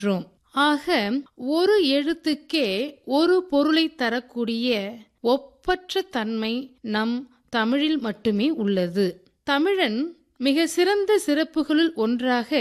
பெற்றோம் ஆக ஒரு எழுத்துக்கே ஒரு பொருளை தரக்கூடிய ஒப்பற்ற தன்மை நம் தமிழில் மட்டுமே உள்ளது தமிழன் மிக சிறந்த சிறப்புகளுள் ஒன்றாக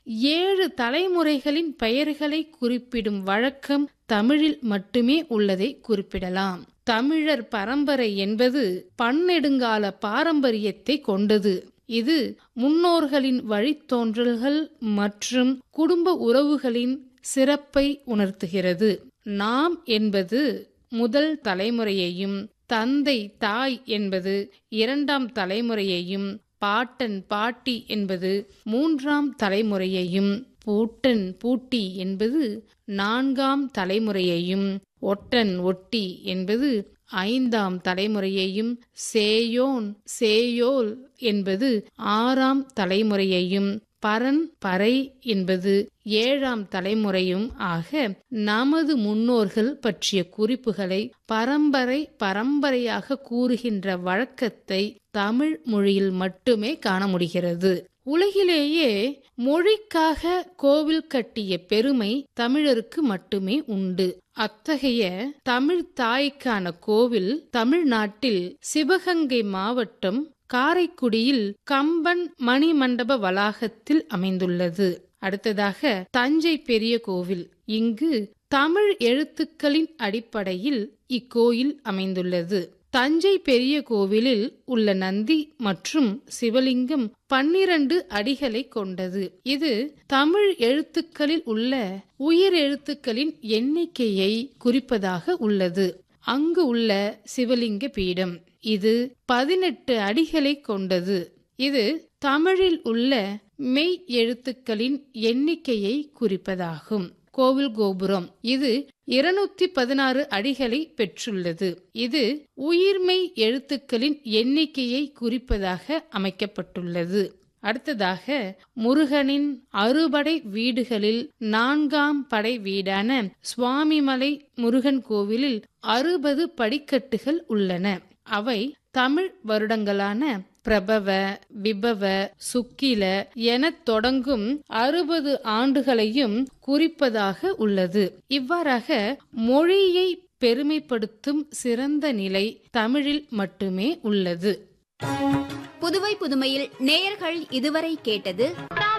ஏழு தலைமுறைகளின் பெயர்களை குறிப்பிடும் வழக்கம் தமிழில் மட்டுமே உள்ளதை குறிப்பிடலாம் தமிழர் பரம்பரை என்பது பன்னெடுங்கால பாரம்பரியத்தை கொண்டது இது முன்னோர்களின் வழித்தோன்றல்கள் மற்றும் குடும்ப உறவுகளின் சிறப்பை உணர்த்துகிறது நாம் என்பது முதல் தலைமுறையையும் தந்தை தாய் என்பது இரண்டாம் தலைமுறையையும் பாட்டன் பாட்டி என்பது மூன்றாம் தலைமுறையையும் பூட்டன் பூட்டி என்பது நான்காம் தலைமுறையையும் ஒட்டன் ஒட்டி என்பது ஐந்தாம் தலைமுறையையும் சேயோன் சேயோல் என்பது ஆறாம் தலைமுறையையும் பரன் பறை என்பது ஏழாம் தலைமுறையும் ஆக நமது முன்னோர்கள் பற்றிய குறிப்புகளை பரம்பரை பரம்பரையாக கூறுகின்ற வழக்கத்தை தமிழ் மொழியில் மட்டுமே காண முடிகிறது உலகிலேயே மொழிக்காக கோவில் கட்டிய பெருமை தமிழருக்கு மட்டுமே உண்டு அத்தகைய தமிழ் தாய்க்கான கோவில் தமிழ்நாட்டில் சிவகங்கை மாவட்டம் காரைக்குடியில் கம்பன் மணிமண்டப வளாகத்தில் அமைந்துள்ளது அடுத்ததாக தஞ்சை பெரிய கோவில் இங்கு தமிழ் எழுத்துக்களின் அடிப்படையில் இக்கோயில் அமைந்துள்ளது தஞ்சை பெரிய கோவிலில் உள்ள நந்தி மற்றும் சிவலிங்கம் பன்னிரண்டு அடிகளை கொண்டது இது தமிழ் எழுத்துக்களில் உள்ள உயிர் எழுத்துக்களின் எண்ணிக்கையை குறிப்பதாக உள்ளது அங்கு உள்ள சிவலிங்க பீடம் இது பதினெட்டு அடிகளை கொண்டது இது தமிழில் உள்ள மெய் எழுத்துக்களின் எண்ணிக்கையை குறிப்பதாகும் கோவில் கோபுரம் இது இருநூத்தி பதினாறு அடிகளை பெற்றுள்ளது இது உயிர்மெய் எழுத்துக்களின் எண்ணிக்கையை குறிப்பதாக அமைக்கப்பட்டுள்ளது அடுத்ததாக முருகனின் அறுபடை வீடுகளில் நான்காம் படை வீடான சுவாமிமலை முருகன் கோவிலில் அறுபது படிக்கட்டுகள் உள்ளன அவை தமிழ் வருடங்களான பிரபவ விபவ சுக்கில என தொடங்கும் அறுபது ஆண்டுகளையும் குறிப்பதாக உள்ளது இவ்வாறாக மொழியை பெருமைப்படுத்தும் சிறந்த நிலை தமிழில் மட்டுமே உள்ளது புதுவை புதுமையில் நேயர்கள் இதுவரை கேட்டது